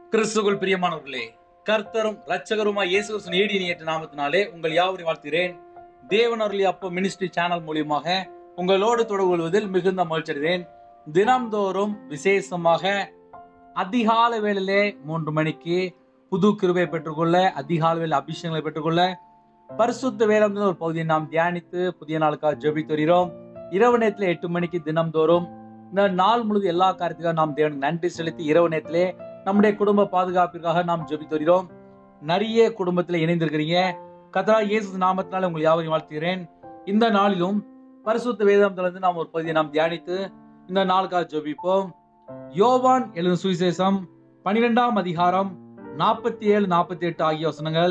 கிறிஸ்துக்குள் பிரியமானவர்களே கர்த்தரும் ரட்சகருமாய் இயேசு கிறிஸ்து நீடி நேற்று நாமத்தினாலே உங்கள் யாவரையும் வாழ்த்துகிறேன் தேவன் அருளி அப்போ மினிஸ்ட்ரி சேனல் மூலியமாக உங்களோடு தொடர்பு கொள்வதில் மிகுந்த மகிழ்ச்சி அடைகிறேன் தினம்தோறும் விசேஷமாக அதிகாலை வேளையிலே மூன்று மணிக்கு புது கிருபை பெற்றுக்கொள்ள அதிகாலை வேலை அபிஷேகங்களை பெற்றுக்கொள்ள பரிசுத்த வேலம் ஒரு பகுதியை நாம் தியானித்து புதிய நாளுக்காக ஜெபித்து வருகிறோம் இரவு நேரத்தில் எட்டு மணிக்கு தினம்தோறும் இந்த நாள் முழுது எல்லா காரியத்துக்காக நாம் தேவனுக்கு நன்றி செலுத்தி இரவு நேரத்திலே நம்முடைய குடும்ப பாதுகாப்பிற்காக நாம் ஜெபித்து வருகிறோம் நிறைய குடும்பத்தில் இணைந்திருக்கிறீங்க கத்தரா இயேசு நாமத்தினால உங்களை யாவரையும் வாழ்த்துகிறேன் இந்த நாளிலும் பரிசுத்த வேதாந்தத்திலிருந்து நாம் ஒரு பகுதியை நாம் தியானித்து இந்த நாளுக்காக ஜெபிப்போம் யோவான் எழுதும் சுவிசேஷம் பனிரெண்டாம் அதிகாரம் நாற்பத்தி ஏழு நாற்பத்தி எட்டு ஆகிய வசனங்கள்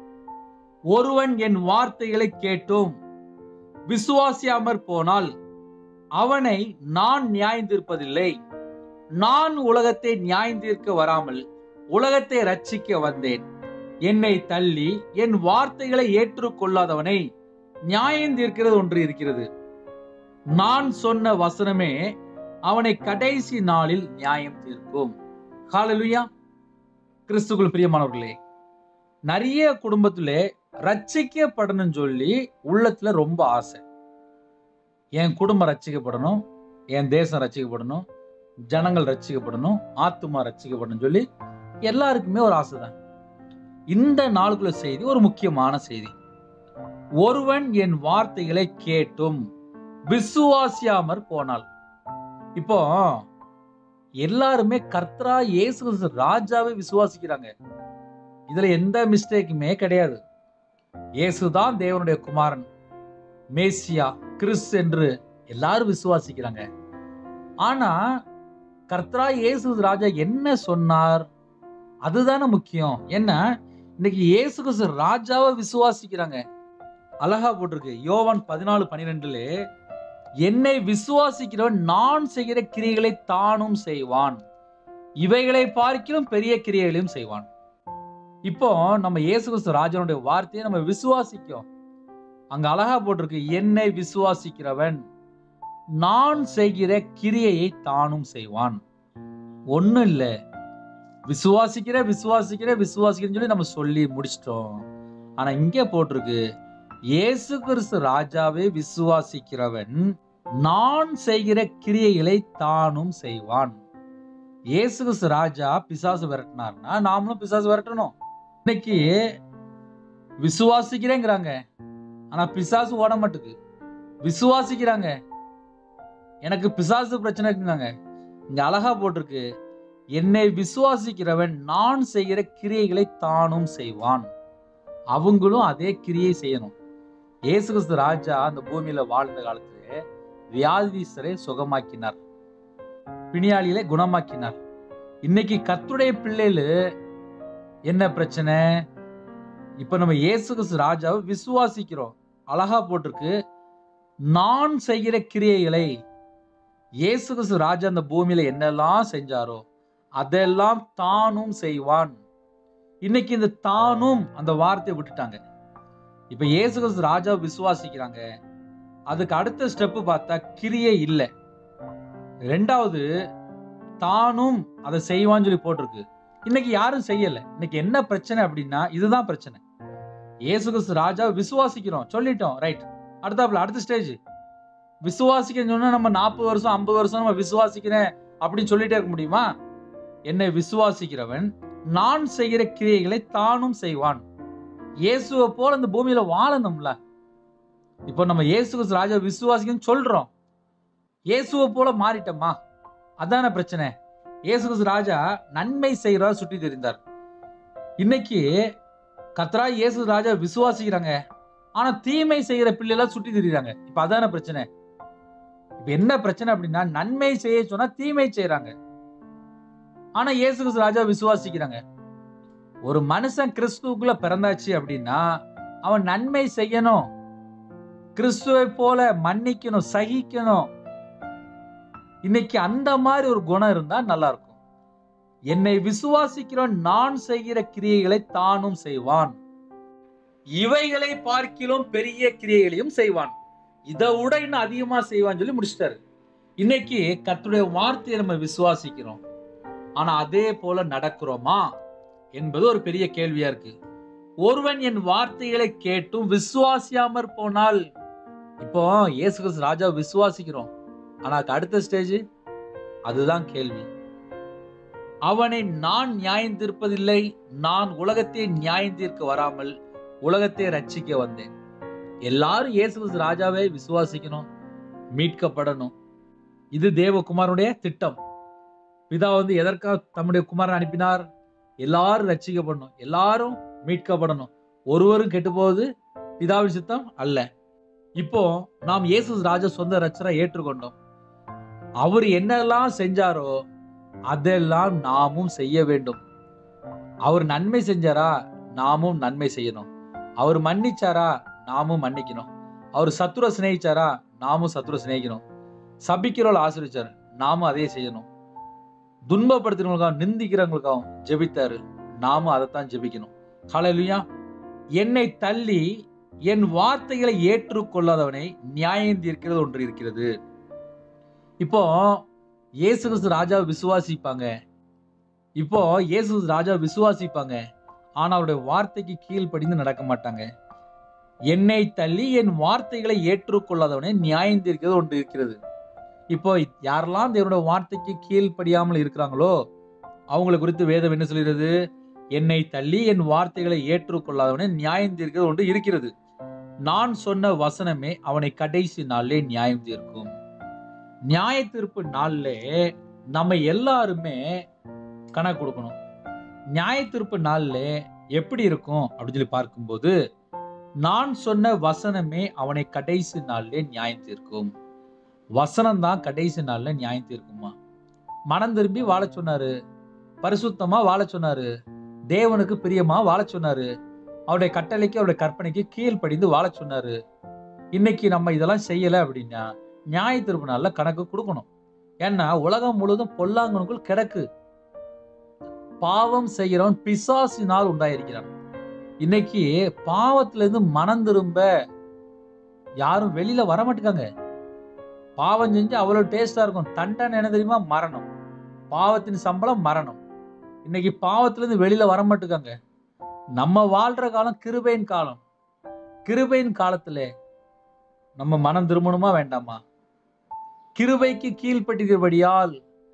ஒருவன் என் வார்த்தைகளை கேட்டும் விசுவாசியாமற் போனால் அவனை நான் நியாயந்திருப்பதில்லை நான் உலகத்தை நியாயந்தீர்க்க வராமல் உலகத்தை ரட்சிக்க வந்தேன் என்னை தள்ளி என் வார்த்தைகளை ஏற்றுக்கொள்ளாதவனை நியாயந்தீர்க்கிறது ஒன்று இருக்கிறது நான் சொன்ன வசனமே அவனை கடைசி நாளில் நியாயம் தீர்க்கும் ஹalleluya கிறிஸ்துக்குள் பிரியமானவர்களே நிறைய குடும்பத்திலே ரட்சிக்கப்படணும்னு சொல்லி உள்ளத்துல ரொம்ப ஆசை என் குடும்பம் ரட்சிக்கப்படணும் என் தேசம் ரட்சிக்கப்படணும் ஜனங்கள் ரட்சிக்கப்படணும் ஆத்துமா ரட்சிக்கப்படணும் சொல்லி எல்லாருக்குமே ஒரு ஆசை தான் இந்த நாளுக்குள்ள செய்தி ஒரு முக்கியமான செய்தி ஒருவன் என் வார்த்தைகளை கேட்டும் விசுவாசியாமற் போனாள் இப்போ எல்லாருமே கர்த்தரா இயேசு கிறிஸ்து ராஜாவை விசுவாசிக்கிறாங்க இதுல எந்த மிஸ்டேக்குமே கிடையாது இயேசுதான் தேவனுடைய குமாரன் மேசியா கிறிஸ் என்று எல்லாரும் விசுவாசிக்கிறாங்க ஆனா கர்த்தரா இயேசு ராஜா என்ன சொன்னார் அதுதானே முக்கியம் என்ன இன்னைக்கு இயேசு கிறிஸ்து ராஜாவை விசுவாசிக்கிறாங்க அழகா போட்டிருக்கு யோவான் பதினாலு பனிரெண்டுல என்னை விசுவாசிக்கிறவன் நான் செய்கிற கிரியைகளை தானும் செய்வான் இவைகளை பார்க்கிலும் பெரிய கிரியைகளையும் செய்வான் இப்போ நம்ம இயேசு கிறிஸ்து ராஜனுடைய வார்த்தையை நம்ம விசுவாசிக்கிறோம் அங்க அழகா போட்டிருக்கு என்னை விசுவாசிக்கிறவன் நான் செய்கிற கிரியையை தானும் செய்வான் ஒண்ணும் இல்ல விசுவாசிக்கிற விசுவாசிக்கிற விசுவாசிக்கிறேன்னு சொல்லி நம்ம சொல்லி முடிச்சிட்டோம் ஆனா இங்க போட்டிருக்கு இயேசு கிறிஸ்து ராஜாவை விசுவாசிக்கிறவன் நான் செய்கிற கிரியைகளை தானும் செய்வான் இயேசு கிறிஸ்து ராஜா பிசாசு விரட்டினார்னா நாமளும் பிசாசு விரட்டணும் இன்னைக்கு விசுவாசிக்கிறேங்கிறாங்க ஆனா பிசாசு ஓட மாட்டுக்கு விசுவாசிக்கிறாங்க எனக்கு பிசாசு பிரச்சனை இருக்குங்காங்க இங்க அழகா போட்டிருக்கு என்னை விசுவாசிக்கிறவன் நான் செய்கிற கிரியைகளை தானும் செய்வான் அவங்களும் அதே கிரியை செய்யணும் இயேசு கிறிஸ்து ராஜா அந்த பூமியில வாழ்ந்த காலத்துல வியாதிசரை சுகமாக்கினார் பிணியாளிகளை குணமாக்கினார் இன்னைக்கு கத்துடைய பிள்ளைகளு என்ன பிரச்சனை இப்ப நம்ம இயேசு கிறிஸ்து ராஜாவை விசுவாசிக்கிறோம் அழகா போட்டிருக்கு நான் செய்கிற கிரியைகளை இயேசு கிறிஸ்து ராஜா அந்த பூமியில என்னெல்லாம் செஞ்சாரோ அதெல்லாம் தானும் செய்வான் இன்னைக்கு இந்த தானும் அந்த வார்த்தையை விட்டுட்டாங்க இப்ப இயேசு கிறிஸ்து ராஜாவை விசுவாசிக்கிறாங்க அதுக்கு அடுத்த ஸ்டெப் பார்த்தா கிரியை இல்லை ரெண்டாவது தானும் அதை செய்வான்னு சொல்லி போட்டிருக்கு இன்னைக்கு யாரும் செய்யல இன்னைக்கு என்ன பிரச்சனை அப்படின்னா இதுதான் பிரச்சனை இயேசு கிறிஸ்து ராஜாவை விசுவாசிக்கிறோம் சொல்லிட்டோம் ரைட் அடுத்தாப்புல அடுத்த ஸ்டேஜ் விசுவாசிக்கிறேன்னு சொன்னா நம்ம நாற்பது வருஷம் ஐம்பது வருஷம் நம்ம விசுவாசிக்கிறேன் அப்படின்னு சொல்லிட்டே இருக்க முடியுமா என்னை விசுவாசிக்கிறவன் நான் செய்கிற கிரியைகளை தானும் செய்வான் இயேசுவை போல இந்த பூமியில வாழணும்ல இப்போ நம்ம இயேசு கிறிஸ்து ராஜா விசுவாசிக்கன்னு சொல்றோம் இயேசுவை போல மாறிட்டோமா அதான பிரச்சனை இயேசு கிறிஸ்து ராஜா நன்மை செய்கிறவர் சுட்டி தெரிந்தார் இன்னைக்கு கத்ரா இயேசு ராஜா விசுவாசிக்கிறாங்க ஆனா தீமை செய்கிற பிள்ளைலாம் சுட்டி திரிகிறாங்க இப்ப அதான பிரச்சனை இப்ப என்ன பிரச்சனை அப்படின்னா நன்மை செய்ய சொன்னா தீமை செய்யறாங்க ஆனா இயேசு கிறிஸ்து ராஜா விசுவாசிக்கிறாங்க ஒரு மனுஷன் கிறிஸ்துவுக்குள்ள பிறந்தாச்சு அப்படின்னா அவன் நன்மை செய்யணும் கிறிஸ்துவை போல மன்னிக்கணும் சகிக்கணும் இன்னைக்கு அந்த மாதிரி ஒரு குணம் இருந்தா நல்லா இருக்கும் என்னை விசுவாசிக்கிறவன் நான் செய்கிற கிரியைகளை தானும் செய்வான் இவைகளை பார்க்கிலும் பெரிய கிரியைகளையும் செய்வான் இதை விட இன்னும் அதிகமா செய்வான்னு சொல்லி முடிச்சிட்டாரு இன்னைக்கு கர்த்தருடைய வார்த்தையை நம்ம விசுவாசிக்கிறோம் ஆனா அதே போல நடக்கிறோமா என்பது ஒரு பெரிய கேள்வியா இருக்கு ஒருவன் என் வார்த்தைகளை கேட்டும் விசுவாசியாமற் போனால் இப்போ இயேசு கிறிஸ்து ராஜா விசுவாசிக்கிறோம் ஆனா அதுக்கு அடுத்த ஸ்டேஜ் அதுதான் கேள்வி அவனை நான் நியாயம் தீர்ப்பதில்லை நான் உலகத்தை நியாயம் தீர்க்க வராமல் உலகத்தை ரட்சிக்க வந்தேன் எல்லாரும் இயேசு கிறிஸ்து ராஜாவை விசுவாசிக்கணும் மீட்கப்படணும் இது தேவகுமாரனுடைய திட்டம் பிதா வந்து எதற்காக தம்முடைய குமாரன் அனுப்பினார் எல்லாரும் ரட்சிக்கப்படணும் எல்லாரும் மீட்கப்படணும் ஒருவரும் கெட்டு போவது பிதாவின் சித்தம் அல்ல இப்போ நாம் இயேசு ராஜா சொந்த ரச்சரை ஏற்றுக்கொண்டோம் அவர் என்னெல்லாம் செஞ்சாரோ அதெல்லாம் நாமும் செய்ய வேண்டும் அவர் நன்மை செஞ்சாரா நாமும் நன்மை செய்யணும் அவர் மன்னிச்சாரா நாமும் மன்னிக்கணும் அவர் சத்துர சிநேகிச்சாரா நாமும் சத்துர சிநேகிக்கணும் சபிக்கிறவள் ஆசிரிச்சார் நாமும் அதே செய்யணும் துன்பப்படுத்துறவங்களுக்காகவும் நிந்திக்கிறவங்களுக்காகவும் ஜெபித்தாரு நாமும் அதைத்தான் ஜெபிக்கணும் ஹalleluya என்னை தள்ளி என் வார்த்தைகளை ஏற்றுக்கொள்ளாதவனை நியாயம் தீர்க்கிறது ஒன்று இருக்கிறது இப்போ இயேசு கிறிஸ்து ராஜாவை விசுவாசிப்பாங்க இப்போ இயேசு கிறிஸ்து ராஜாவை விசுவாசிப்பாங்க ஆனா அவருடைய வார்த்தைக்கு கீழ்ப்படிந்து நடக்க மாட்டாங்க என்னை தள்ளி என் வார்த்தைகளை ஏற்றுக்கொள்ளாதவனை நியாயம் தீர்க்கிறது ஒன்று இருக்கிறது இப்போ யாரெல்லாம் தேவனுடைய வார்த்தைக்கு கீழ்ப்படியாமல் இருக்கிறாங்களோ அவங்களை குறித்து வேதம் என்ன சொல்கிறது என்னை தள்ளி என் வார்த்தைகளை ஏற்றுக்கொள்ளாதவனை நியாயம் தீர்க்கிறது ஒன்று இருக்கிறது நான் சொன்ன வசனமே அவனை கடைசி நாளிலே நியாயம் தீர்க்கும் நியாய தீர்ப்பு நாள்ல நம்ம எல்லாருமே கணக்கு கொடுக்கணும் நியாய தீர்ப்பு நாள்ல எப்படி இருக்கும் அப்படின்னு சொல்லி பார்க்கும்போது நான் சொன்ன வசனமே அவனை கடைசி நாள்ல நியாயம் தீர்க்கும் வசனம் தான் கடைசி நாள்ல நியாயம் தீர்க்குமா மனம் திரும்பி வாழ சொன்னாரு பரிசுத்தமா வாழ சொன்னாரு தேவனுக்கு பிரியமா வாழ சொன்னாரு அவருடைய கட்டளைக்கு அவருடைய கற்பனைக்கு கீழ்ப்படிந்து வாழ சொன்னாரு இன்னைக்கு நம்ம இதெல்லாம் செய்யல அப்படின்னா நியாய தீர்ப்பு நாள்ல கணக்கு கொடுக்கணும் ஏன்னா உலகம் முழுவதும் பொல்லாங்கனுக்குள் கிடக்கு பாவம் செய்கிறவன் பிசாசினால் உண்டாயிருக்கிறான் இன்னைக்கு பாவத்துல இருந்து மனம் திரும்ப யாரும் வெளியில வர மாட்டேங்காங்க பாவம் செஞ்சு அவ்வளவு டேஸ்டா இருக்கும் தண்டனை என்ன தெரியுமா மரணம் பாவத்தின் சம்பளம் மரணம் இன்னைக்கு பாவத்துல இருந்து வெளியில வர மாட்டேங்காங்க நம்ம வாழ்ற காலம் கிருபையின் காலம் கிருபையின் காலத்துல நம்ம மனம் திரும்பணுமா வேண்டாமா கிருபைக்கு கீழ்ப்பட்டிருக்கிறபடியால்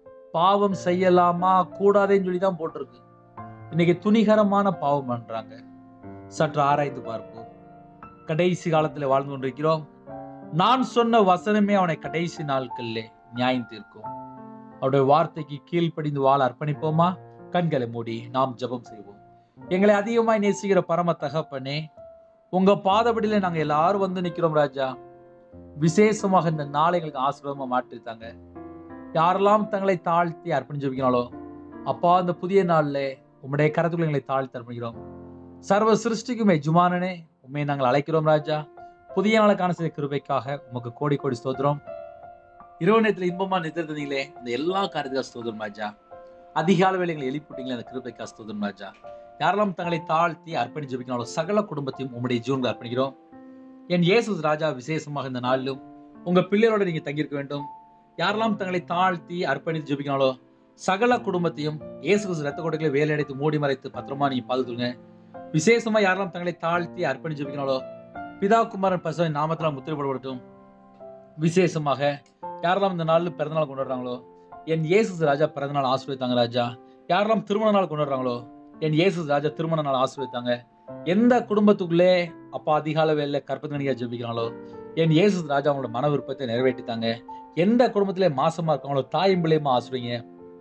பாவம் செய்யலாமா கூடாதேன்னு சொல்லி தான் போட்டிருக்கு இன்னைக்கு துணிகரமான பாவம் பண்றாங்க சற்று ஆராய்ந்து பார்ப்போம் கடைசி காலத்துல வாழ்ந்து கொண்டிருக்கிறோம் நான் சொன்ன வசனமே அவனை கடைசி நாட்களிலே நியாயம் தீர்க்கும் அவருடைய வார்த்தைக்கு கீழ்ப்படிந்து வாழ அர்ப்பணிப்போமா கண்களை மூடி நாம் ஜெபம் செய்வோம் எங்களை அதிகமாய் நேசிக்கிற பரம தகப்பனே உங்க பாதபடியில நாங்க எல்லாரும் வந்து நிக்கிறோம் ராஜா விசேஷமாக இந்த நாளை எங்களுக்கு ஆசீர்வாதமா மாற்றித்தாங்க யாரெல்லாம் தங்களை தாழ்த்தி அர்ப்பணிச்சு வைக்கிறாங்களோ அப்பா இந்த புதிய நாள்ல உம்முடைய கரத்துக்குள்ள எங்களை தாழ்த்தி அர்ப்பணிக்கிறோம் சர்வ சிருஷ்டிக்குமே ஜுமானனே உண்மையை நாங்கள் அழைக்கிறோம் ராஜா புதிய நாளுக்கான செய்த கிருபைக்காக உமக்கு கோடி கோடி ஸ்தோத்திரம் இரவு நேரத்தில் இன்பமா நிதிர்ந்தீங்களே அந்த எல்லா காரியத்துக்காக ஸ்தோத்திரம் ராஜா அதிகால வேலை எங்களை எழுப்பிட்டீங்களே அந்த கிருபைக்காக ஸ்தோத்திரம் ராஜா யாரெல்லாம் தங்களை தாழ்த்தி அர்ப்பணிச்சு வைக்கிறாங்களோ சகல குடும்பத்தையும் உம்முடைய ஜீவன்கள் அர்ப்பணிக்கிறோம் என் இயேசு ராஜா விசேஷமாக இந்த நாளிலும் உங்க பிள்ளைகளோட நீங்க தங்கியிருக்க வேண்டும் யாரெல்லாம் தங்களை தாழ்த்தி அர்ப்பணித்து ஜெபிக்கிறாங்களோ சகல குடும்பத்தையும் இயேசு கிறிஸ்து ரத்த கொடைகளை வேலையடைத்து மூடி மறைத்து பத்திரமா நீங்க பாதுகாத்துங்க விசேஷமா யாரெல்லாம் தங்களை தாழ்த்தி அர்ப்பணித்து ஜெபிக்கிறாங்களோ பிதா குமாரன் பசுவின் நாமத்துல முத்திரைப்படப்படட்டும் விசேஷமாக யாரெல்லாம் இந்த நாளில் பிறந்தநாள் கொண்டாடுறாங்களோ என் இயேசு ராஜா பிறந்தநாள் ஆசிரியத்தாங்க ராஜா யாரெல்லாம் திருமண நாள் கொண்டாடுறாங்களோ என் இயேசு ராஜா திருமண நாள் ஆசிரியத்தாங்க எந்த குடும்பத்துக்குள்ளே அப்பா அதிகால வேலையில கற்பத்தனியா ஜெபிக்கிறாங்களோ என் இயேசு ராஜா அவங்களோட மன விருப்பத்தை நிறைவேற்றித்தாங்க எந்த குடும்பத்திலே மாசமா இருக்காங்களோ தாயும் பிள்ளையுமா ஆசிரியங்க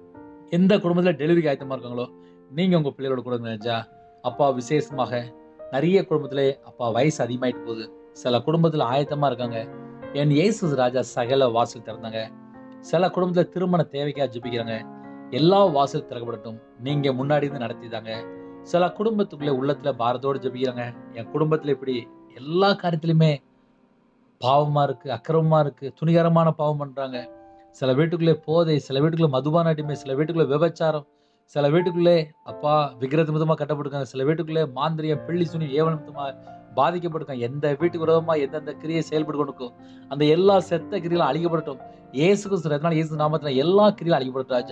எந்த குடும்பத்துல டெலிவரி ஆயத்தமா இருக்காங்களோ நீங்க உங்க பிள்ளைகளோட கூட நினைச்சா அப்பா விசேஷமாக நிறைய குடும்பத்திலே அப்பா வயசு அதிகமாயிட்டு போகுது சில குடும்பத்துல ஆயத்தமா இருக்காங்க என் இயேசு ராஜா சகல வாசல் திறந்தாங்க சில குடும்பத்துல திருமண தேவைக்காக ஜெபிக்கிறாங்க எல்லா வாசல் திறக்கப்படட்டும் நீங்க முன்னாடி இருந்து நடத்திதாங்க சில குடும்பத்துக்குள்ளே உள்ளத்துல பாரத்தோடு ஜெபிக்கிறாங்க என் குடும்பத்துல இப்படி எல்லா காரியத்திலுமே பாவமா இருக்கு அக்கிரமமா இருக்கு துணிகரமான பாவம் பண்றாங்க சில வீட்டுக்குள்ளே போதை சில வீட்டுக்குள்ளே மதுபான அடிமை சில வீட்டுக்குள்ளே விபச்சாரம் சில வீட்டுக்குள்ளே அப்பா விக்கிரத நிமித்தமா கட்டப்பட்டிருக்காங்க சில வீட்டுக்குள்ளே மாந்திரியம் பிள்ளி சுனி ஏவல் நிமித்தமா பாதிக்கப்பட்டிருக்காங்க எந்த வீட்டுக்கு விரோதமா எந்தெந்த கிரியை செயல்பட்டு கொண்டிருக்கும் அந்த எல்லா செத்த கிரிகளும் அழிக்கப்படட்டும் இயேசு கிறிஸ்து ரத்னால் இயேசு நாமத்துல எல்லா கிரியும் அழிக்கப்படட்டும் ராஜா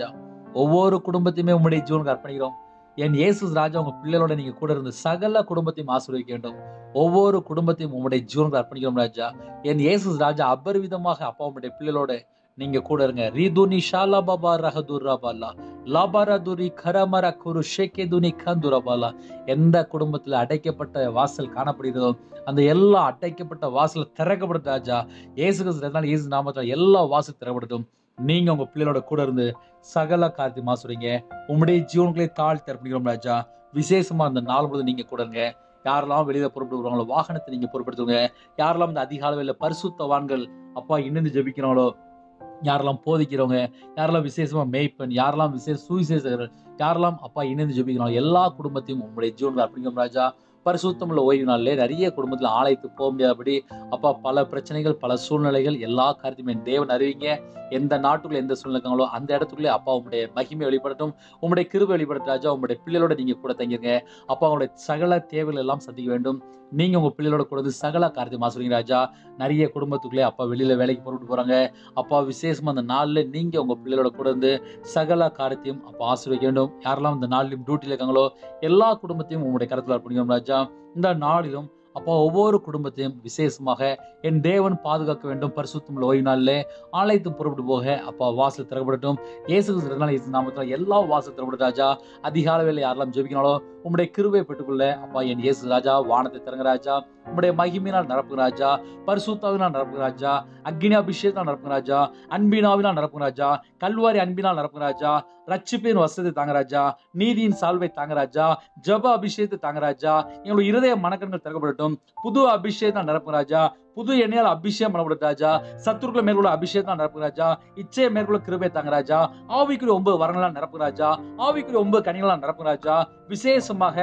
ஒவ்வொரு குடும்பத்தையுமே உம்முடைய ஜீவனுக்கு அர்ப்பணிக்கிறோம் என் இயேசு ராஜா உங்க பிள்ளைகளோட நீங்க கூட இருந்து சகல குடும்பத்தையும் ஆசீர்வதிக்க வேண்டும் ஒவ்வொரு குடும்பத்தையும் உம்முடைய ஜீவனுக்கு அர்ப்பணிக்கிறோம் ராஜா என் இயேசு ராஜா அபரிவிதமாக அப்பா உம்முடைய பிள்ளைகளோட நீங்க கூட இருங்க ரீதுனி ஷாலா பாபா ரஹதுரா பாலா லாபாரதுரி கரமர குரு ஷேகேதுனி கந்துரபாலா எந்த குடும்பத்துல அடைக்கப்பட்ட வாசல் காணப்படுகிறதோ அந்த எல்லா அடைக்கப்பட்ட வாசல் திறக்கப்படும் ராஜா இயேசு கிறிஸ்து இயேசு நாமத்தில் எல்லா வாசல் திறக்கப்படட்டும் நீங்க உங்க பிள்ளைகளோட கூட இருந்து சகல கார்த்தி மாசுறீங்க உம்முடைய ஜீவன்களை தாழ் திறப்பிக்கிறோம் ராஜா விசேஷமா அந்த நாள் முழுவதும் நீங்க கூட இருங்க யாரெல்லாம் வெளியில பொறுப்பிட்டு வருவாங்களோ வாகனத்தை நீங்க பொறுப்படுத்துவங்க யாரெல்லாம் இந்த அதிகால வேலை பரிசுத்தவான்கள் அப்பா இணைந்து ஜெபிக்கிறாங்களோ யாரெல்லாம் போதிக்கிறவங்க யாரெல்லாம் விசேஷமா மேய்ப்பன் யாரெல்லாம் விசேஷ சுவிசேஷகர்கள் யாரெல்லாம் அப்பா இணைந்து ஜெபிக்கிறாங்க எல்லா குடும்பத்தையும் உங்களுடைய ஜீவன்கள் அப்படிங்கும் ராஜா பரிசுத்தமுள்ள ஓய்வு நாளிலே நிறைய குடும்பத்தில் ஆலயத்து போக முடியாதபடி அப்பா பல பிரச்சனைகள் பல சூழ்நிலைகள் எல்லா காரியத்தையும் என் தேவன் அறிவிங்க எந்த நாட்டுக்குள்ள எந்த சூழ்நிலை இருக்காங்களோ அந்த இடத்துக்குள்ளே அப்பா உங்களுடைய மகிமை வெளிப்படட்டும் உங்களுடைய கிருபை வெளிப்படட்டும் ராஜா உங்களுடைய பிள்ளைகளோட நீங்க கூட தங்கிருங்க அப்பா உங்களுடைய சகல தேவைகள் எல்லாம் சந்திக்க வேண்டும் நீங்க உங்க பிள்ளைகளோட கூட வந்து சகல காரியத்தை மாசுறீங்க ராஜா நிறைய குடும்பத்துக்குள்ளே அப்பா வெளியில வேலைக்கு போட்டு போறாங்க அப்பா விசேஷமா அந்த நாள்ல நீங்க உங்க பிள்ளைகளோட கூட இருந்து சகல காரியத்தையும் அப்பா ஆசீர்வதிக்க வேண்டும் யாரெல்லாம் இந்த நாளிலும் டியூட்டில இருக்காங்களோ எல்லா குடும்பத்தையும் உங்களுடைய கருத்துல அர்ப்பணிக்கணும் ராஜா இந்த நாளிலும் அப்பா ஒவ்வொரு குடும்பத்தையும் விசேஷமாக என் தேவன் பாதுகாக்க வேண்டும் பரிசுத்தம் ஓய்வு நாளிலே ஆலயத்து புறப்பட்டு போக அப்பா வாசல் திறக்கப்படட்டும் இயேசு கிறிஸ்துவினால் இயேசு நாமத்தில் எல்லா வாசல் திறக்கப்படும் ராஜா அதிகால வேலை யாரெல்லாம் ஜெபிக்கனாலோ உம்முடைய கிருபை பெற்றுக்கொள்ள அப்பா என் இயேசு ராஜா வானத்தை திறங்க ராஜா உம்முடைய மகிமையினால் நிரப்புங்க ராஜா பரிசுத்தாவினால் நிரப்புங்க ராஜா அக்னி அபிஷேகத்தால் நிரப்புங்க ராஜா அன்பினாவினால் நிரப்புங்க ராஜா கல்வாரி அன்பினால் நிரப்புங்க ராஜா ரட்சிப்பின் வசதி தாங்க ராஜா நீதியின் சால்வை தாங்க ராஜா ஜப அபிஷேகத்தை தாங்க ராஜா எங்களுடைய இருதய மனக்கண்கள் திறக்கப்படட்டும் புது அபிஷேகத்தால் நிரப்புங்க ராஜா புது எண்ணெயால் அபிஷேகம் பண்ணப்படும் ராஜா சத்துருக்களை மேற்கொள்ள அபிஷேகம் நிரப்புங்க ராஜா இச்சையை மேற்கொள்ள கிருபை தாங்க ராஜா ஆவிக்குரிய ஒன்பது வரங்களால் நிரப்புங்க ராஜா ஆவிக்குரிய ஒன்பது கனிகளால் நிரப்புங்க ராஜா விசேஷமாக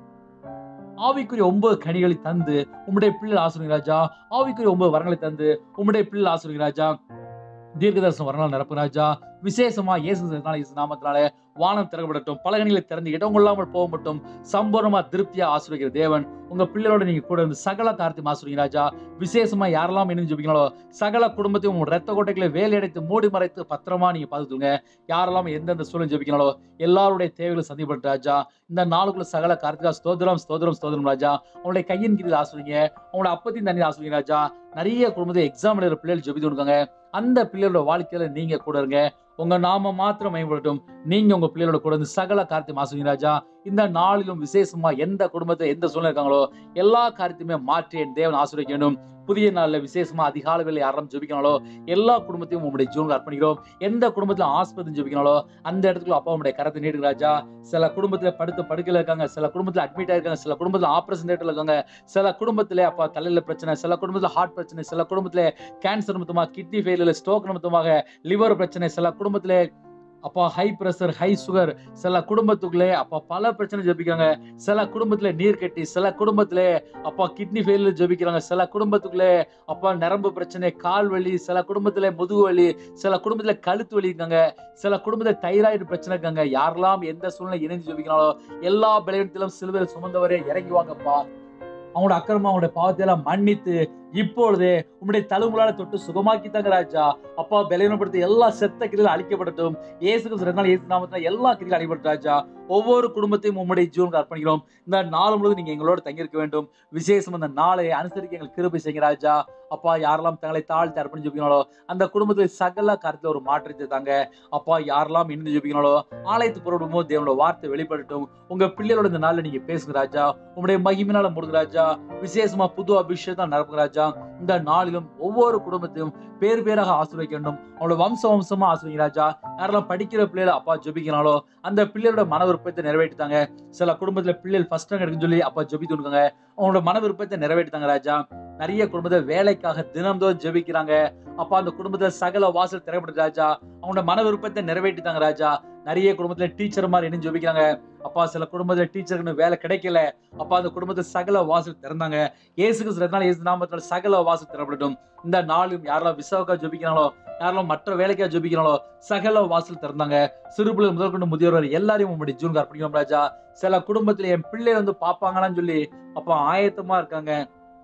ஆவிக்குரிய ஒன்பது கனிகளை தந்து உம்முடைய பிள்ளை ஆசிரியர் ராஜா ஆவிக்குரிய ஒன்பது வரங்களை தந்து உம்முடைய பிள்ளை ஆசிரியர் ராஜா தீர்க்கதர்சனம் வரலாம் நிரப்பு ராஜா விசேஷமா இயேசு கிறிஸ்துவினால, இயேசு நாமத்தினாலே வானம் திறக்கப்படட்டும் பலகணிகளை திறந்து இடம் கொள்ளாமல் போக மட்டும் சம்பூர்ணமா திருப்தியா ஆசிரியர் தேவன் உங்க பிள்ளைகளோட நீங்க கூட இருந்து சகல காரியத்தையும் ஆசிரியர் ராஜா விசேஷமா யாரெல்லாம் இணைந்து ஜெபிக்கீங்களோ சகல குடும்பத்தையும் உங்க ரத்த கோட்டைகளை வேலையடைத்து மூடி மறைத்து பத்திரமா நீங்க பார்த்துக்கோங்க யாரெல்லாம் எந்தெந்த சூழல் ஜெபிக்கீங்களோ எல்லாருடைய தேவைகளை சந்திப்பட்டு ராஜா இந்த நாளுக்குள்ள சகல கார்த்திகா ஸ்தோத்திரம் ஸ்தோத்திரம் ஸ்தோத்திரம் ராஜா அவங்களுடைய கையின் கீழில் ஆசிரியங்க அவங்களோட அப்பத்தின் தண்ணி ஆசிரியங்க ராஜா நிறைய குடும்பத்தை எக்ஸாம் எழுதுற பிள்ளைகள் ஜெபித்து கொடுக்காங்க அந்த பிள்ளைகளோட வாழ்க்கையில நீங்க கூட இருங்க உங்க நாம மாத்திரம் மேம்படட்டும் நீங்க உங்க பிள்ளைகளோட கூட இருந்து சகல காரியத்தையும் ஆசிரியங்க ராஜா இந்த நாளிலும் விசேஷமா எந்த குடும்பத்தை எந்த சூழ்நிலை இருக்காங்களோ எல்லா காரியத்தையுமே மாற்றி என் தேவன் ஆசிரியக்க வேண்டும் புதிய நாள்ல விசேஷமா அதிகால வேலை யாரும் ஜெபிக்கனாலோ எல்லா குடும்பத்தையும் உங்களுடைய ஜீவனுக்கு அர்ப்பணிக்கிறோம் எந்த குடும்பத்துல ஆஸ்பத்திரி ஜெபிக்கனாலோ அந்த இடத்துக்குள்ள அப்பா உங்களுடைய கரத்தை நீடுங்க ராஜா சில குடும்பத்துல படுத்த படுக்கையில இருக்காங்க சில குடும்பத்துல அட்மிட் ஆயிருக்காங்க சில குடும்பத்துல ஆபரேஷன் தேட்டர்ல இருக்காங்க சில குடும்பத்துல அப்பா தலையில பிரச்சனை சில குடும்பத்துல ஹார்ட் பிரச்சனை சில குடும்பத்துல கேன்சர் நிமித்தமாக கிட்னி ஃபெயிலியர் ஸ்ட்ரோக் நிமித்தமாக லிவர் பிரச்சனை சில குடும்பத்துல அப்பா ஹை பிரஷர் ஹை சுகர் சில குடும்பத்துக்குள்ளே அப்பா பல பிரச்சனை ஜெபிக்கிறாங்க சில குடும்பத்துல நீர் கட்டி சில குடும்பத்துல அப்பா கிட்னி ஃபெயிலியர் ஜெபிக்கிறாங்க சில குடும்பத்துக்குள்ளே அப்பா நரம்பு பிரச்சனை கால் வலி சில குடும்பத்துல முதுகு வலி சில குடும்பத்துல கழுத்து வலி இருக்காங்க சில குடும்பத்துல தைராய்டு பிரச்சனை இருக்காங்க யாரெல்லாம் எந்த சூழ்நிலை இணைந்து ஜெபிக்கிறாங்களோ எல்லா பலவீனத்திலும் சிலுவையில் சுமந்தவரே இறங்கி வாங்கப்பா அவங்களோட அக்கிரமம் அவங்களுடைய பாவத்தை எல்லாம் மன்னித்து இப்பொழுதே உம்முடைய தழும்புலால தொட்டு சுகமாக்கி தாங்க ராஜா அப்பா பலவீனப்படுத்தி எல்லா செத்த கிரிகளும் அழிக்கப்படட்டும் இயேசு கிறிஸ்து ரெண்டு நாள் இயேசு நாமத்தில் எல்லா கிரிகளும் அழிக்கப்பட்ட ராஜா ஒவ்வொரு குடும்பத்தையும் உம்முடைய ஜீவனுக்கு அர்ப்பணிக்கிறோம் இந்த நாள் முழுவதும் நீங்க எங்களோட தங்கியிருக்க வேண்டும் விசேஷம் அந்த நாளை அனுசரிக்க எங்களுக்கு கிருபை செய்யுங்க ராஜா அப்பா யாரெல்லாம் தங்களை தாழ்த்தி அர்ப்பணிச்சு ஜெபிக்கனாலோ அந்த குடும்பத்தில் சகல காரியத்தில் ஒரு மாற்றத்தை தாங்க அப்பா யாரெல்லாம் இணைந்து ஜெபிக்கனாலோ ஆலயத்து புறப்படும் போது தேவனோட வார்த்தை வெளிப்படட்டும் உங்க பிள்ளைகளோட இந்த நாள்ல நீங்க பேசுங்க ராஜா உங்களுடைய மகிமினால முடுங்க ராஜா விசேஷமா புது அபிஷேகம் நடப்புங்க ராஜா இந்த நாளிலும் ஒவ்வொரு குடும்பத்தையும் பேர் பேராக ஆசிர்வதிக்க வேண்டும் அவங்களோட வம்ச வம்சமா ஆசிர்வதிங்க ராஜா யாரெல்லாம் படிக்கிற பிள்ளைகளை அப்பா ஜெபிக்கிறாங்களோ அந்த பிள்ளைகளோட மன விருப்பத்தை நிறைவேற்றித்தாங்க சில குடும்பத்துல பிள்ளைகள் ஃபர்ஸ்ட் ரேங்க் எடுக்குன்னு சொல்லி அப்பா ஜெபித்து கொடுக்காங்க அவங்களோட மன விருப்பத்தை நிறைவேற்றித்தாங்க ராஜா நிறைய குடும்பத்தை வேலைக்காக தினம்தோறும் ஜெபிக்கிறாங்க அப்பா அந்த குடும்பத்துல சகல வாசல் திறப்பட்டு ராஜா அவங்களோட மன விருப்பத்தை நிறைவேற்றித்தாங்க ராஜா நிறைய குடும்பத்துல டீச்சர் மாதிரி இணைஞ்சு ஜெபிக்கிறாங்க அப்பா சில குடும்பத்துல டீச்சருக்கு வேலை கிடைக்கல அப்பா அந்த குடும்பத்துல சகல வாசல் திறந்தாங்க இயேசு கிறிஸ்துனால இயேசு நாமத்தால சகல வாசல் திறப்படட்டும் இந்த நாளும் யாரெல்லாம் விசாவுக்கா ஜெபிக்கிறாங்களோ யாரெல்லாம் மற்ற வேலைக்கா ஜெபிக்கிறாங்களோ சகல வாசல் திறந்தாங்க சிறு பிள்ளை முதல் கொண்டு முதியோர் வரை எல்லாரையும் உங்களுடைய ஜூன் அர்ப்பணிக்கிறோம் ராஜா சில குடும்பத்துல என் பிள்ளை வந்து பாப்பாங்களான்னு சொல்லி அப்பா ஆயத்தமா இருக்காங்க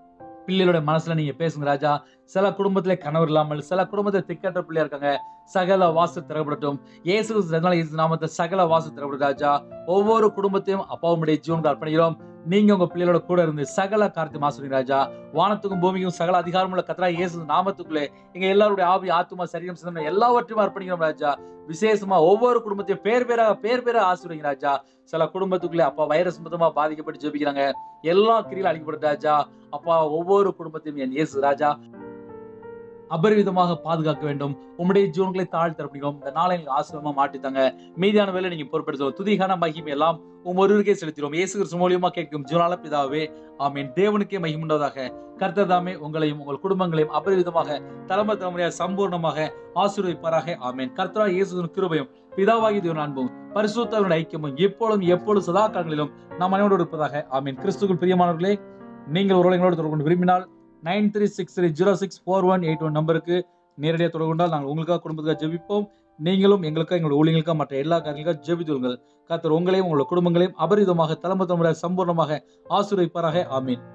பிள்ளைகளோட மனசுல நீங்க பேசுங்க ராஜா சில குடும்பத்திலே கணவர் இல்லாமல் சில குடும்பத்துல திக்கற்ற பிள்ளையா இருக்காங்க சகல வாசு திறப்படட்டும் இயேசு கிறிஸ்து இயேசு நாமத்தை சகல வாசு திறப்படும் ராஜா ஒவ்வொரு குடும்பத்தையும் அப்பாவுடைய ஜீவனுக்கு அர்ப்பணிக்கிறோம் நீங்க உங்க பிள்ளைகளோட கூட இருந்து சகல காரியத்தை மாசுறீங்க ராஜா வானத்துக்கும் பூமிக்கும் சகல அதிகாரமுள்ள கத்தரா இயேசு நாமத்துக்குள்ளே எங்க எல்லாருடைய ஆவி ஆத்துமா சரீரம் சிந்தனை எல்லாவற்றையும் அர்ப்பணிக்கிறோம் ராஜா விசேஷமா ஒவ்வொரு குடும்பத்தையும் பேர் பேராக பேர் பேராக ஆசிரியங்க ராஜா சில குடும்பத்துக்குள்ளே அப்பா வைரஸ் மொத்தமா பாதிக்கப்பட்டு ஜெபிக்கிறாங்க எல்லா கிரியிலும் அழிக்கப்பட்ட ராஜா அப்பா ஒவ்வொரு குடும்பத்தையும் என் இயேசு ராஜா அபரிவிதமாக பாதுகாக்க வேண்டும் உம்முடைய ஜீவன்களை தாழ் தரப்படுகிறோம் இந்த நாளை எங்களுக்கு ஆசிரமா மாட்டித்தாங்க மீதியான வேலை நீங்க பொறுப்பெடுத்தோம் துதிகான மகிமை எல்லாம் உம் ஒருவருக்கே செலுத்திடுவோம் இயேசு கிறிஸ்து மூலியமா கேட்கும் ஜீவனால பிதாவே ஆமீன் தேவனுக்கே மகிமுண்டதாக கர்த்தர் தாமே உங்களையும் உங்கள் குடும்பங்களையும் அபரிவிதமாக தலைமை தலைமுறையாக சம்பூர்ணமாக ஆசீர்வதிப்பாராக ஆமீன் கர்த்தரா இயேசுவின் கிருபையும் பிதாவாகி தேவன் அன்பும் பரிசுத்தவனுடைய ஐக்கியமும் எப்பொழுதும் எப்பொழுது சதா காலங்களிலும் நாம் அனைவரோடு இருப்பதாக ஆமீன் கிறிஸ்துக்குள் பிரியமானவர்களே நீங்கள் ஒரு எங்களோடு தொடர்பு கொண்டு விரும்பினால் nine three six three zero six four one eight one நம்பருக்கு நேரடியாக தொடர்பு கொண்டால் நாங்கள் உங்களுக்காக குடும்பத்துக்காக ஜெபிப்போம் நீங்களும் எங்களுக்காக எங்களோட ஊழியங்களுக்காக மற்ற எல்லா காரியங்களுக்காக ஜெபித்துள்ளுங்கள் கர்த்தர் உங்களையும் உங்களோட குடும்பங்களையும் அபரிதமாக தலைமை தலைமுறை சம்பூர்ணமாக ஆசீர்வதிப்பாராக ஆமீன்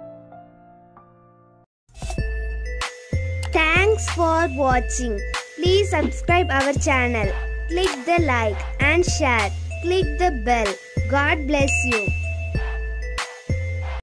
Thanks for watching. Please subscribe our channel. Click the like and share. Click the bell. God bless you.